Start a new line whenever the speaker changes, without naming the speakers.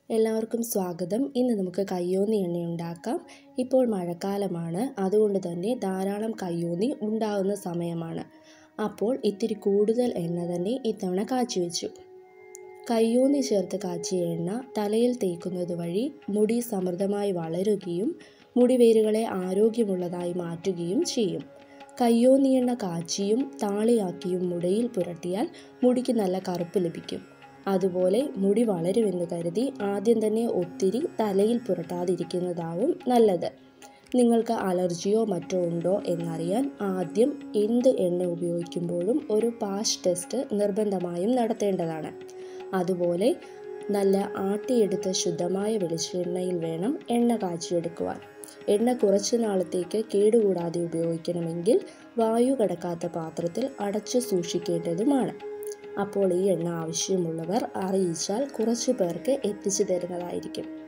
എല്ലാവർക്കും സ്വാഗതം ഇന്ന് നമുക്ക് കയ്യോന്നി എണ്ണ ഉണ്ടാക്കാം ഇപ്പോൾ മഴക്കാലമാണ് അതുകൊണ്ട് തന്നെ ധാരാളം കയ്യോന്നി ഉണ്ടാകുന്ന സമയമാണ് അപ്പോൾ ഇത്തിരി കൂടുതൽ എണ്ണ തന്നെ ഇത്തവണ കാച്ചി വെച്ചു കയ്യോന്നി ചേർത്ത് കാച്ചിയ എണ്ണ തലയിൽ തേക്കുന്നത് വഴി മുടി സമൃദ്ധമായി വളരുകയും മുടിവേരുകളെ ആരോഗ്യമുള്ളതായി മാറ്റുകയും ചെയ്യും കയ്യോന്നി എണ്ണ കാച്ചിയും താളിയാക്കിയും മുടിയിൽ പുരട്ടിയാൽ മുടിക്ക് നല്ല കറുപ്പ് ലഭിക്കും അതുപോലെ മുടി വളരുമെന്ന് കരുതി ആദ്യം തന്നെ ഒത്തിരി തലയിൽ പുരട്ടാതിരിക്കുന്നതാവും നല്ലത് നിങ്ങൾക്ക് അലർജിയോ മറ്റോ ഉണ്ടോ എന്നറിയാൻ ആദ്യം എന്ത് എണ്ണ ഉപയോഗിക്കുമ്പോഴും ഒരു പാഷ് ടെസ്റ്റ് നിർബന്ധമായും നടത്തേണ്ടതാണ് അതുപോലെ നല്ല ആട്ടിയെടുത്ത ശുദ്ധമായ വെളിച്ചെണ്ണയിൽ വേണം എണ്ണ കാച്ചിയെടുക്കുവാൻ എണ്ണ കുറച്ചു നാളത്തേക്ക് കേടുകൂടാതെ ഉപയോഗിക്കണമെങ്കിൽ വായു കടക്കാത്ത പാത്രത്തിൽ അടച്ചു സൂക്ഷിക്കേണ്ടതുമാണ് അപ്പോൾ ഈ എണ്ണ ആവശ്യമുള്ളവർ അറിയിച്ചാൽ കുറച്ചു പേർക്ക് എത്തിച്ചു തരുന്നതായിരിക്കും